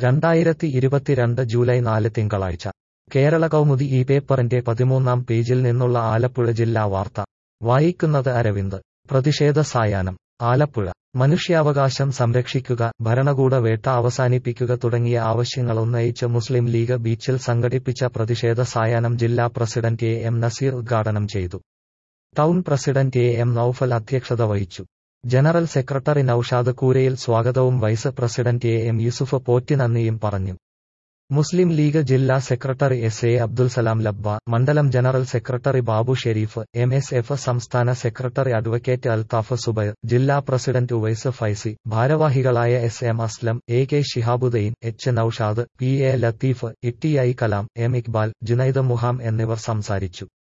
രണ്ടായിരത്തി ഇരുപത്തിരണ്ട് ജൂലൈ നാല് തിങ്കളാഴ്ച കേരള കൗമുദി ഈ പേപ്പറിന്റെ പതിമൂന്നാം പേജിൽ നിന്നുള്ള ആലപ്പുഴ ജില്ലാ വാർത്ത വായിക്കുന്നത് അരവിന്ദ് പ്രതിഷേധ സായാഹ്നം ആലപ്പുഴ മനുഷ്യാവകാശം സംരക്ഷിക്കുക ഭരണകൂട വേട്ട അവസാനിപ്പിക്കുക തുടങ്ങിയ ആവശ്യങ്ങൾ ഉന്നയിച്ച് മുസ്ലിം ലീഗ് ബീച്ചിൽ സംഘടിപ്പിച്ച പ്രതിഷേധ സായാഹ്നം ജില്ലാ പ്രസിഡന്റ് എ എം നസീർ ഉദ്ഘാടനം ചെയ്തു town president A M Naufal അധ്യക്ഷത വഹിച്ചു ജനറൽ സെക്രട്ടറി നൌഷാദ് കൂരയിൽ സ്വാഗതവും vice president A M Yusuf Potti നന്ദിയും പറഞ്ഞു മുസ്ലിം ലീഗ് ജില്ലാ secretary S A Abdul Salam Labba മണ്ഡലം general secretary Babu Sharif M S F സംസ്ഥാന സെക്രട്ടറി അഡ്വക്കേറ്റ് അൽത്താഫ് സുബൈർ ജില്ലാ പ്രസിഡന്റ് ഉവൈസ് ഫൈസി ഭാരവാഹികളായ S M Aslam A K Shihabuddin H Naushad P A Latheef E T I Kalam M Iqbal Junaid മുഹാം എന്നിവർ സംസാരിച്ചു